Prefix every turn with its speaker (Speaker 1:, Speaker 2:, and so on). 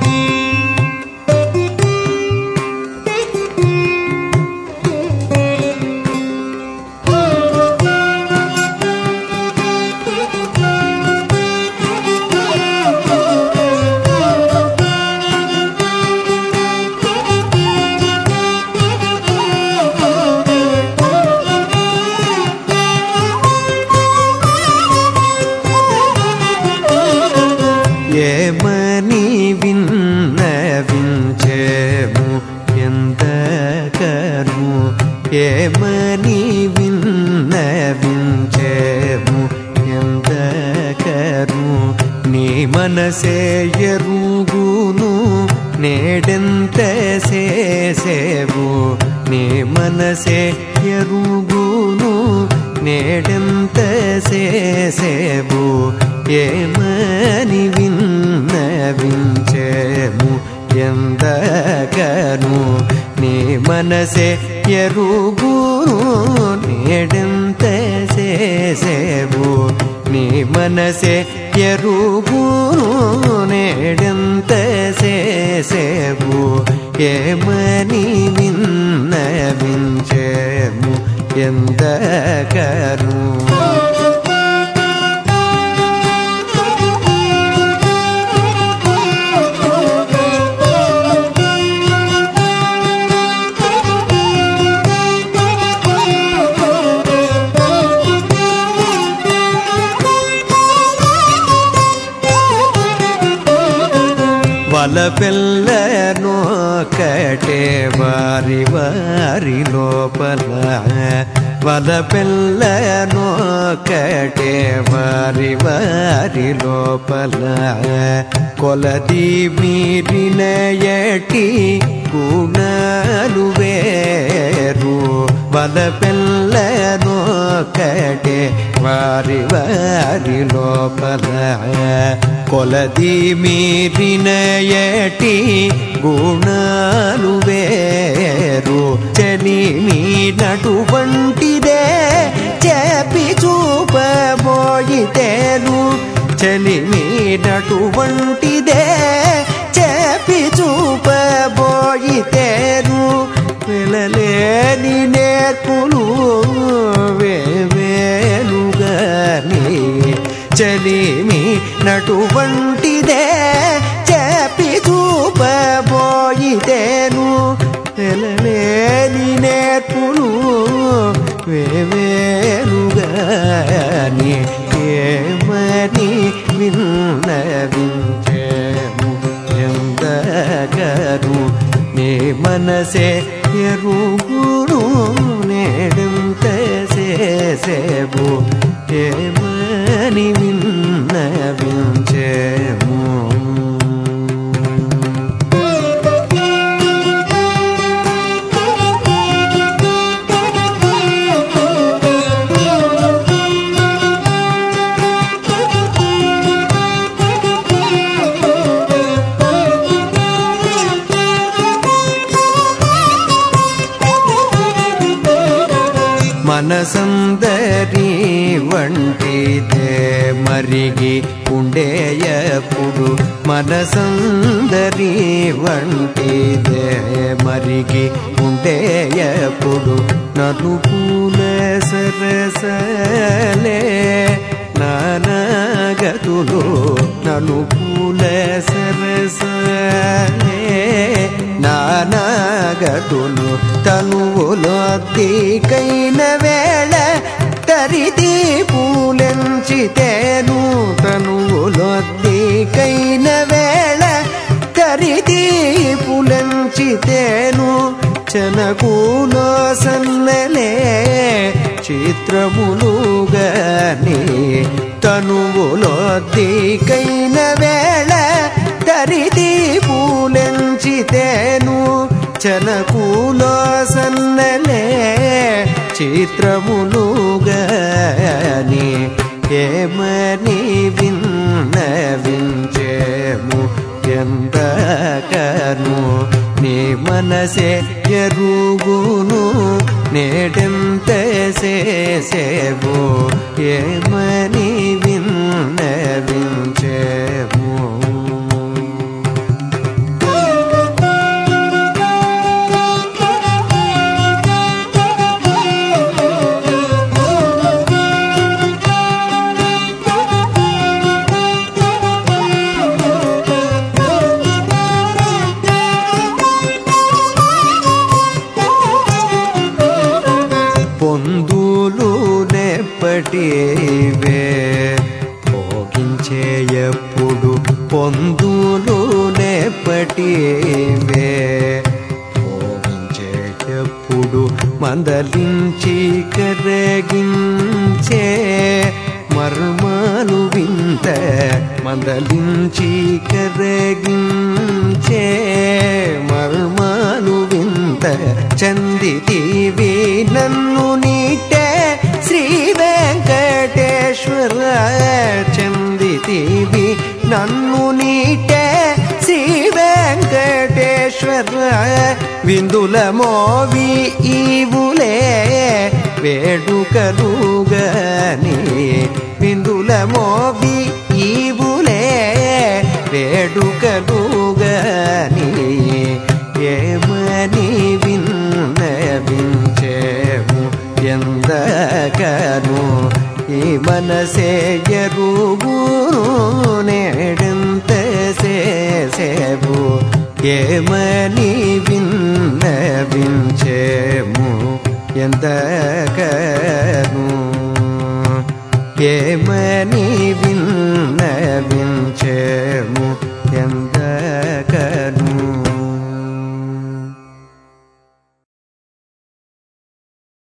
Speaker 1: ఏమని విన్నవించేము ఎందకను ఏమని విన్నవించేము ఎందకను నీ మనసే ఎరుగును నేడెంత చేసేవు నీ మనసే ఎరుగును నేడెంత చేసేవు ఏమని విన్నవించేము ఎందకను నీ మనసే ఎరుగును నేడెంత చేసేవు నీ మనసే ఎరుగును నేడెంత చేసేవు ఏమని విన్నవించేము ఎందకను వల పిల్లనొకటే వారి వారి లోపల వల పిల్లనొకటే వారి వారి లోపల కొలది మీరిన ఎటి గుణాలు వేరు వల పిల్లనొకటే వారి వారి లోపల కొలది మీరిన ఎటి గుణాలు వేరు చలిమి నటువంటిదే చెప్పి చూపబోయితేను చలిమి నటువంటిదే చెప్పి చూపబోయితేను పిల్లలేని నేర్పులు వేవేలుగాని చలిమి నటువంటిదే చెప్పి చూపబోయితేను తెలలేని నేర్పులు వేవేరుగాని ఏమని విన్నవించేము ఎందగరు నీ మనసే ఎరుగును నేడంత చేసేవు ఏమని విన్నవించేము మనసందరి వంటిదే మరిగి ఉండేయప్పుడు మనసందరి వంటిదే మరిగి ఉండేయప్పుడు నలు పూల సరసలే నానాగతులు నలు పూల సరసలే నానాగతులు తనువులో తీకైన వేళ తరిది పూలెంచితేను తనువులో తీకైన వేళ తరిది పూలెంచితేను చనకులో సన్నలే చిత్రములుగాని తనువులో తీకైన వేళ తరిది పూలెంచితేను చనకులో సన్నలే చిత్రములుగాని ఏమని విన్నవించేము ఎంతకను నీ మనసే ఎరుగును నేడెంత చేసేవు ఏమని విన్నవించేము నేపటివే భోగించే ఎప్పుడు పొందులు నేపటివే భోగించేటప్పుడు మందలించి కరగించే మర్మాలు వింత మందలించి కరగించే మర్మాలు వింత చందితివి నన్ను నీటే శ్రీ వెంకటేశ్వర చందితివి నన్ను నీటే శ్రీ వెంకటేశ్వర విందుల మోవి ఈవులే వేడుకలుగని విందుల మోవి ఈవులే వేడుకలుగని ఏమని విన్నవించేము ఎందకను ఈ మనసే ఎరువును నేడంత సేసేవు ఏమని విన్నవించేము ఎందకను ఏమని విన్నవించేము